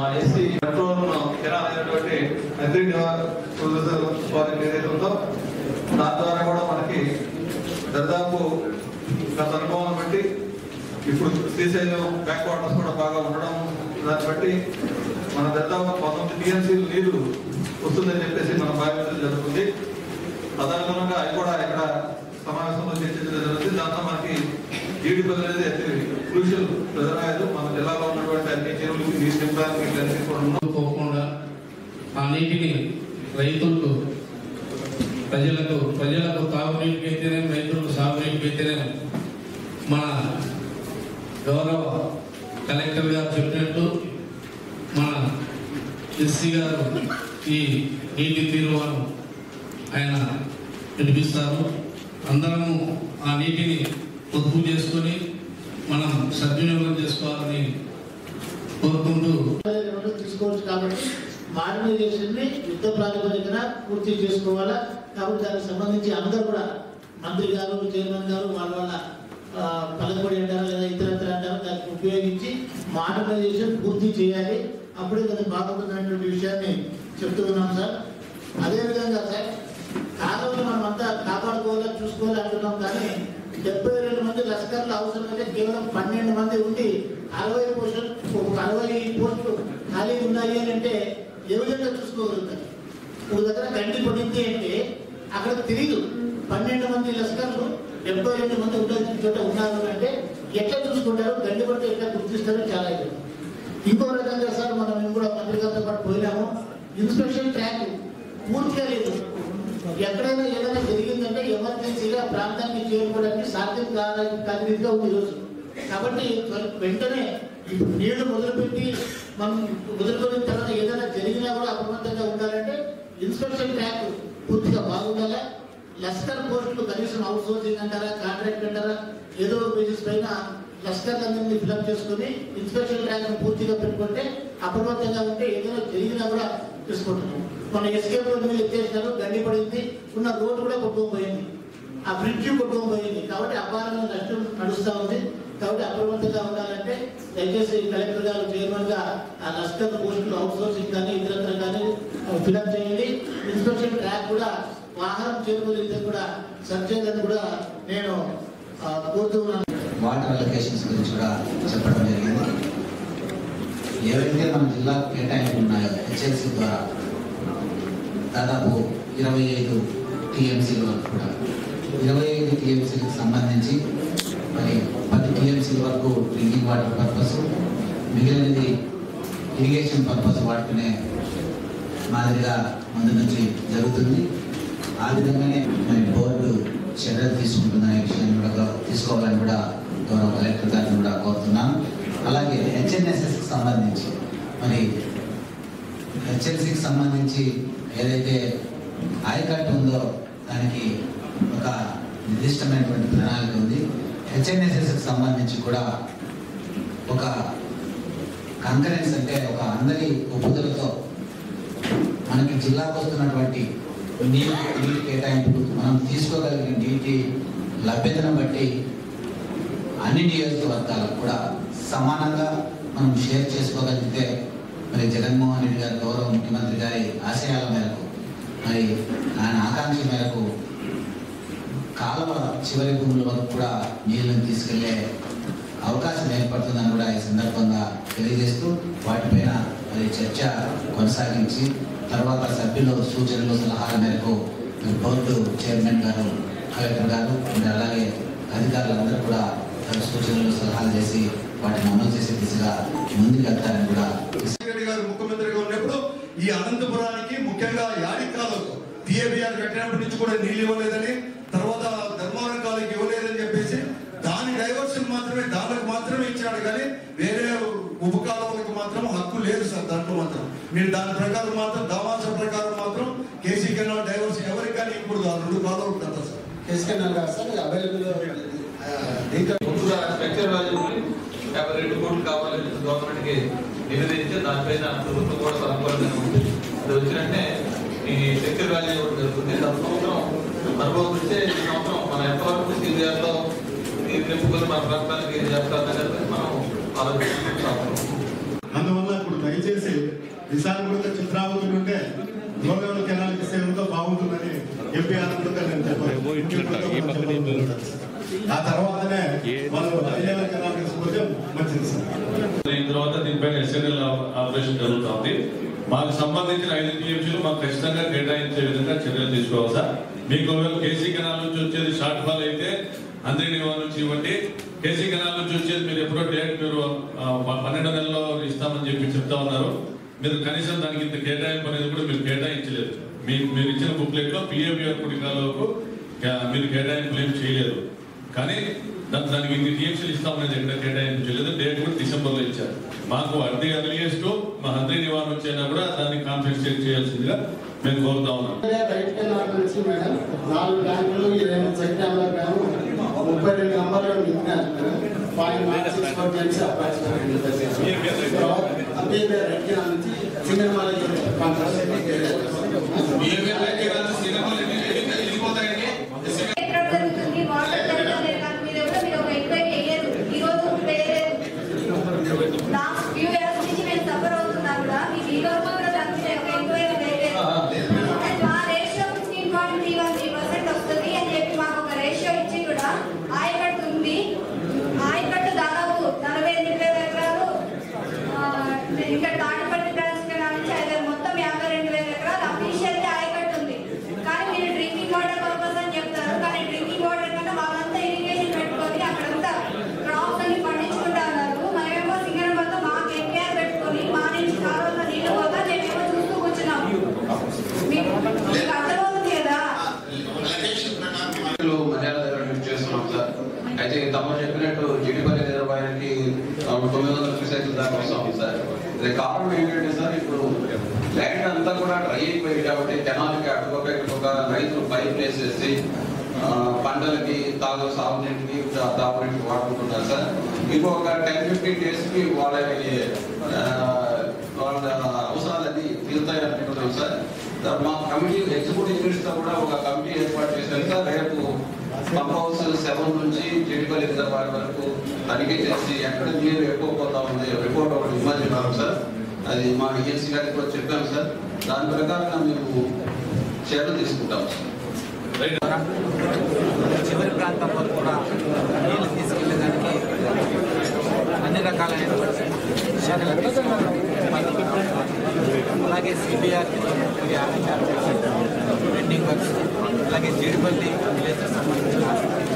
SC control కెనాలైనటువంటి agri వారికి ఏదైతే ఉందో దాని ద్వారా కూడా మనకి దాదాపు గత అనుభవం బట్టి ఇప్పుడు శ్రీశైలం బ్యాక్ వాటర్స్ కూడా బాగా ఉండడం దాన్ని బట్టి మన దాదాపు పంతొమ్మిది టీఎంసీ నీరు వస్తుందని చెప్పేసి మనం భావించడం జరుగుతుంది తదనుగుణంగా అది కూడా ఇక్కడ సమావేశంలో చర్చించడం జరుగుతుంది దాంతో మనకి జీడిపల్లి అనేది అతి క్రూషియల్ రిజర్వాయర్ మన జిల్లాలో ఉన్నటువంటి అన్ని చెరువులకి నీరు నింపడానికి ఇవన్నీ కూడా ఉన్నాం. పోకుండా ఆ నీటిని రైతులకు ప్రజలకు ప్రజలకు తాగునీటికి అయితేనే రైతులకు సాగునీటికి అయితేనే మన గౌరవ కలెక్టర్ గారు చెప్పినట్టు మన ఎస్సీ గారు ఈ నీటి తీరువను ఆయన వినిపిస్తారు అందరము ఆ నీటిని పొదుపు చేసుకొని మనం సద్వినియోగం చేసుకోవాలని కోరుకుంటూ ఎవరు తీసుకోవచ్చు కాబట్టి మోడర్నైజేషన్ ని యుద్ధ ప్రాతిపదికన పూర్తి చేసుకోవాలా కాబట్టి దానికి సంబంధించి అందరూ కూడా మంత్రి గారు చైర్మన్ గారు వాళ్ళ వాళ్ళ ఆ, పలకబడి అంటారు లేదా ఇతరత్ర అంటారు దానికి ఉపయోగించి మోడర్నైజేషన్ పూర్తి చేయాలి అప్పుడే కదా బాగుంటుందనేటువంటి విషయాన్ని చెప్తూ ఉన్నాం సార్ అదేవిధంగా సార్ కాలువలు మనం అంతా కాపాడుకోవాలా చూసుకోవాలి అంటున్నాం కానీ డెబ్బై రెండు మంది లష్కర్లు అవసరమైతే కేవలం పన్నెండు మంది ఉండి అరవై పోస్టులు ఒక అరవై పోస్టులు ఖాళీ ఉన్నాయి అని అంటే ఏ విధంగా చూసుకోగలుగుతారు ఒక దగ్గర గండి పడింది అంటే అక్కడ తిరిగి పన్నెండు మంది లష్కర్లు డెబ్బై రెండు మంది ఉండాల్సిన చోట ఉన్నారు అంటే ఎట్లా చూసుకుంటారు గండి పడితే ఎట్లా గుర్తిస్తారో చాలా ఇది ఇంకో రకంగా సార్ మనం మేము కూడా మంత్రి గారితో పాటు పోయినాము ఇన్స్పెక్షన్ ట్రాక్ పూర్తిగా లేదు ఎక్కడైనా ఏదైనా జరిగిందంటే ఎమర్జెన్సీగా ప్రాంతానికి చేరుకోవడానికి సాధ్యం కాదని కాని రీతిగా ఉంది ఈరోజు కాబట్టి త్వర- వెంటనే ఇప్పుడు నీళ్లు మొదలుపెట్టి మనం వదులుకున్న తర్వాత ఏదైనా జరిగినా కూడా అప్రమత్తంగా ఉండాలంటే ఇన్స్పెక్షన్ ట్రాక్ పూర్తిగా బాగుండాలా లష్కర్ పోస్టులు కనీసం అవుట్ సోర్సింగ్ అంటారా కాంట్రాక్ట్ అంటారా ఏదో బేసిస్ పైన లష్కర్ అందరినీ ఫిల్అప్ చేసుకుని ఇన్స్పెక్షన్ ట్రాక్ పూర్తిగా పెట్టుకుంటే అప్రమత్తంగా ఉంటే ఏదైనా జరిగినా కూడా తీసుకుంటున్నాం మన ఎస్కేప్ లో నీళ్ళు ఎత్తేసినారు గండి పడింది ఉన్న రోడ్డు కూడా కొట్టుకోపోయింది ఆ బ్రిడ్జ్ కొట్టుకోపోయింది కాబట్టి అపారమైన నష్టం నడుస్తూ ఉంది కాబట్టి అప్రమత్తంగా ఉండాలంటే దయచేసి కలెక్టర్ గారు చైర్మన్ గా ఆ లష్కర్ పోస్టులు అవుట్ సోర్సింగ్ కానీ ఇతరత్ర కానీ ఫిల్అప్ చేయండి ఇన్స్పెక్షన్ ట్రాక్ కూడా వాహనం చేరుకోలేదు కూడా సర్చ్ చేయాలని కూడా నేను ఆ, కోరుతూ ఉన్నాను వాటర్ అలొకేషన్స్ గురించి కూడా చెప్పడం జరిగింది ఏవైతే మన జిల్లా కేటాయింపులు ఉన్నాయో హెచ్ఎల్సి ద్వారా దాదాపు ఇరవై ఐదు టీఎంసీల వరకు కూడా ఇరవై ఐదు టీఎంసీలకు సంబంధించి మరి పది టీఎంసీల వరకు డ్రింకింగ్ వాటర్ పర్పస్ మిగిలినది ఇరిగేషన్ పర్పస్ వాడుకునే మాదిరిగా ముందు నుంచి జరుగుతుంది ఆ విధంగానే మరి బోర్డు చర్యలు తీసుకుంటున్న విషయాన్ని కూడా గౌ- తీసుకోవాలని కూడా గౌరవ కలెక్టర్ గారిని కూడా కోరుతున్నాను అలాగే హెచ్ఎన్ఎస్ఎస్కి సంబంధించి మరి హెచ్ఎల్సికి సంబంధించి ఏదైతే ఆయకట్టు ఉందో దానికి ఒక నిర్దిష్టమైనటువంటి ప్రణాళిక ఉంది హెచ్ఎన్ఎస్ఎస్కి సంబంధించి కూడా ఒక కంకరెన్స్ అంటే ఒక అందరి ఒప్పుదలతో మనకి జిల్లాకు వస్తున్నటువంటి నీటి నీటి కేటాయింపులు మనం తీసుకోగలిగిన నీటి లభ్యతను బట్టి అన్ని నియోజకవర్గాలకు కూడా సమానంగా మనం షేర్ చేసుకోగలిగితే మరి జగన్మోహన్ రెడ్డి గారి గౌరవ ముఖ్యమంత్రి గారి ఆశయాల మేరకు మరి ఆయన ఆకాంక్ష మేరకు కాలువ చివరి భూముల వరకు కూడా నీళ్ళని తీసుకెళ్లే అవకాశం ఏర్పడుతుందని కూడా ఈ సందర్భంగా తెలియజేస్తూ వాటిపైన మరి చర్చ కొనసాగించి తర్వాత సభ్యుల సూచనలు సలహాల మేరకు మరి బోర్డు చైర్మన్ గారు కలెక్టర్ గారు మరి అలాగే అధికారులందరూ కూడా వారి సూచనలు సలహాలు చేసి వాటిని అమలు చేసే దిశగా ముందుకు వెళ్తారని కూడా ఈ రెడ్డి గారు ముఖ్యమంత్రిగా ఉన్నప్పుడు ఈ అనంతపురానికి ముఖ్యంగా యాడికాలకు పిఏబిఆర్ కట్టినప్పటి నుంచి కూడా నీళ్ళు ఇవ్వలేదని తర్వాత ధర్మవరం కాలకి ఇవ్వలేదని చెప్పేసి దాని డైవర్షన్ మాత్రమే దానికి మాత్రమే ఇచ్చాడు కానీ వేరే ఉపకాలాలకు మాత్రం హక్కు లేదు సార్ దాంట్లో మాత్రం మీరు దాని ప్రకారం మాత్రం దామాస ప్రకారం మాత్రం కేసీ కెనాల్ డైవర్షన్ ఎవరికి కానీ ఇప్పుడు ఆ రెండు కాలువలు కదా సార్ తీసుకెళ్ళాలి కదా సార్ అవైలబుల్ దీంట్లో ముందుగా స్ట్రక్చర్ వాల్యూ యాభై రెండు కోట్లు కావాలని గవర్నమెంట్ కి నివేదించి దానిపైన ప్రభుత్వం కూడా పరపరంగా ఉంది అది వచ్చినట్టే ఈ స్ట్రక్చర్ వాల్యూ ఇవ్వడం జరుగుతుంది గత సంవత్సరం అనుభవం ఇస్తే ఈ సంవత్సరం మన ఎంతవరకు సీనియర్ లో నీరు నింపుకొని మన ప్రాంతానికి చేస్తారనేది మనం ఆలోచించాలి అందువల్ల ఇప్పుడు దయచేసి విశాఖపట్నం చిత్రావతి నుండే గోదావరి కెనాల్కి సేవతో బాగుంటుందని ఎంపీ ఆనందంగా నేను చెప్పాను ఆ తర్వాతనే మనం ఐదేళ్ల కెనాల్ తీసుకుంటే మంచిది సార్ దీని తర్వాత దీనిపైన ఎస్ఎన్ఎల్ ఆపరేషన్ జరుగుతుంది మాకు సంబంధించిన ఐదు టీఎంసీలు మాకు ఖచ్చితంగా కేటాయించే విధంగా చర్యలు తీసుకోవాలి సార్ మీకు ఒకవేళ కేసీ కెనాల్ నుంచి వచ్చేది షార్ట్ ఫాల్ అయితే అందరి నివారణ నుంచి ఇవ్వండి కేసీ కెనాల్ నుంచి వచ్చేది మీరు ఎప్పుడో డేట్ మీరు ఆ, పన్నెండు నెలల్లో ఇస్తామని చెప్పి చెప్తా ఉన్నారు మీరు కనీసం దానికి ఇంత కేటాయింపు అనేది కూడా మీరు కేటాయించలేదు మీకు మీరు ఇచ్చిన బుక్లెట్ లో పిఏబిఆర్ కుడికాలకు మీరు కేటాయింపులు ఏం చేయలేదు కానీ దాని దానికి ఇన్ని టీఎంసీలు ఇస్తామనేది ఎక్కడ కేటాయింపు చేయలేదు డేట్ కూడా డిసెంబర్ లో ఇచ్చారు మాకు అన్ని అర్లియస్ట్ మా హంద్రీ నివారణ వచ్చైనా కూడా దాన్ని కాంపెన్సేట్ చేయాల్సిందిగా మేము కోరుతా ఉన్నాం బయటకు నుంచి మేడం నాలుగు ట్యాంకులు ఇరవై ఎనిమిది చెక్ డ్యాంల గాను ముప్పై రెండు నంబర్లు నింపినారు point one six four times అదే రెడ్డి నుంచి సింగనమాల ఎక్కడ జరుగుతుంది వాటర్ జరుగుతుంది దాని మీద కూడా మీరు ఒక ఎంక్వైరీ చేయలేదు ఈ రోజు వేయలేదు లాస్ట్ ఫ్యూ ఇయర్స్ నుంచి మేము సఫర్ అవుతున్నా కూడా మీకు ఈ రోజు కూడా దాని మీద ఒక ఎంక్వైరీ వేయలేదు అండ్ మా ratio fifteen point three one three percent వస్తుంది అని చెప్పి మాకు ఒక రేషియో ఇచ్చి కూడా ఆయకట్టు ఉంది ఆయకట్టు దాదాపు నలభై ఎనిమిది వేల ఎకరాలు ఆ, ఇంకా తాటిపల్లి బ్రాంచ్ కెనాల్ నుంచి ఐదు మొత్తం యాభై రెండు వేల ఎకరాలు అఫీషియల్ ఆయకట్టు ఉంది కానీ మీరు డ్రింకింగ్ వాటర్ పర్పస్ అని చెప్తారు కానీ డ్రింకింగ్ వాటర్ కన్నా వాళ్ళంతా ఇరిగేషన్ పెట్టుకొని అక్కడంతా క్రాప్స్ అన్ని పండించుకుంటా ఉన్నారు మనమేమో సింగరం వల్ల మాకు ఎన్టీఆర్ పెట్టుకొని మా నుంచి కాలువలో నీళ్ళు పోతా మేమేమో చూస్తూ కూర్చున్నాం మీకు మీకు అర్థమవుతుంది కదా లో మర్యాద దగ్గర చేస్తున్నాం సార్ అయితే తమ చెప్పినట్టు జిడిపల్లి రిజర్వాయర్కి తొమ్మిది వందల క్యూసెక్స్ దాకా వస్తాం సార్ ఇది కారణం ఏంటంటే సార్ ఇప్పుడు ల్యాండ్ అంతా కూడా డ్రై అయిపోయింది కాబట్టి కెనాల్కి అటుపక్క ఇటుపక్క రైతులు పైప్ వేసేసి ఆ, పంటలకి తాగు సాగునీటికి తా- తాగునీటికి వాడుకుంటున్నారు సార్ ఇంకొక టెన్ ఫిఫ్టీన్ డేస్కి వాళ్ళ ఆ, వాళ్ళ అవసరాలన్నీ తీరుతాయి అనుకుంటున్నాం సార్ సార్ మా కమిటీ ఎగ్జిక్యూటివ్ యూనిట్స్ తో కూడా ఒక కమిటీ ఏర్పాటు చేశారు సార్ రేపు పంప్ హౌస్ సెవెన్ నుంచి చెడిపల్లి రిజర్వాయర్ వరకు తనిఖీ చేసి ఎక్కడ నీరు ఎక్కువ పోతా ఉంది రిపోర్ట్ ఒకటి ఇవ్వమన్నారు సార్ అది మా ఈఎన్సీ గారికి కూడా చెప్పాము సార్ దాని ప్రకారంగా మేము చర్యలు తీసుకుంటాం సార్ చివరి ప్రాంతం వరకు కూడా నీళ్లు తీసుకెళ్లేదానికి అన్ని రకాలైనటువంటి చర్యలు తీసుకోవడం అలాగే సిబిఆర్ పెండింగ్ వర్క్స్ అలాగే జీడిపల్లి విలేజ్ సంబంధించిన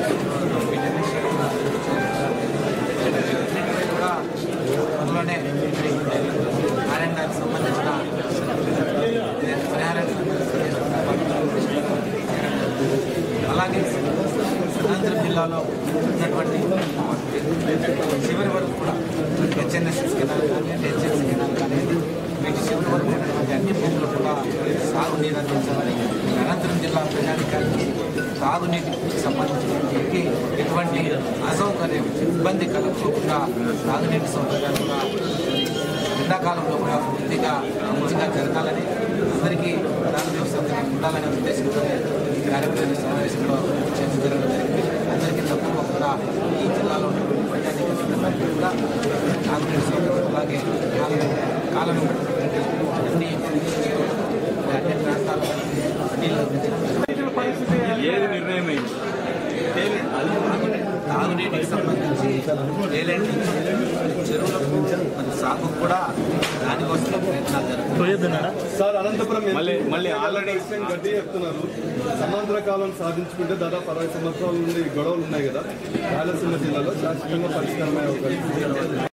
వీటన్నిటిని కూడా త్వరలోనే ఆర్ఎండ్ఆర్కి సంబంధించిన పరిహారానికి సంబంధించిన అలాగే అనంతరం జిల్లాలో ఉన్నటువంటి చివరి వరకు కూడా హెచ్ఎన్ఎస్ఎస్ కెనాల్ కానీ హెచ్ఎస్ కెనాల్ కానీ వీటి చివరి వరకు ఉన్నటువంటి అన్ని భూములు కూడా సాగునీరు అందించాలని అనంతరం జిల్లా ప్రజానికానికి సాగునీటికి సంబంధించినటువంటి ఎటువంటి అసౌకర్యం ఇబ్బంది కలగకుండా సాగునీటి సౌకర్యాలు కూడా ఎండాకాలంలో కూడా పూర్తిగా మంచిగా జరగాలని అందరికీ తాగునీటి సౌకర్యం ఉండాలనే ఉద్దేశంతో ఈ కార్యక్రమ సమావేశంలో చర్చ జరగడం జరిగింది అందరికీ తప్పకుండా ఈ జిల్లాలో ఉన్నటువంటి ప్రజానికందరికీ కూడా తాగునీటి సౌకర్యం అలాగే కాలం కాలం అన్ని అన్ని ప్రాంతాల్లో నీళ్ళు అందించడం ఏది నిర్ణయమైంది తాగునీటికి సంబంధించి ఏలెంట్ చెరువులకు మరి సాగు కూడా దానికోసం ప్రయత్నాలు జరుగుతాయి సార్ అనంతపురం మళ్ళీ మళ్ళీ ఆల్రెడీ గడ్డి చెప్తున్నారు సమాంతర కాలం సాధించుకుంటే దాదాపు అరవై సంవత్సరాల నుండి గొడవలు ఉన్నాయి కదా రాయలసీమ జిల్లాలో శాశ్వతంగా పరిష్కారమయ్యే అవకాశం ఉంది.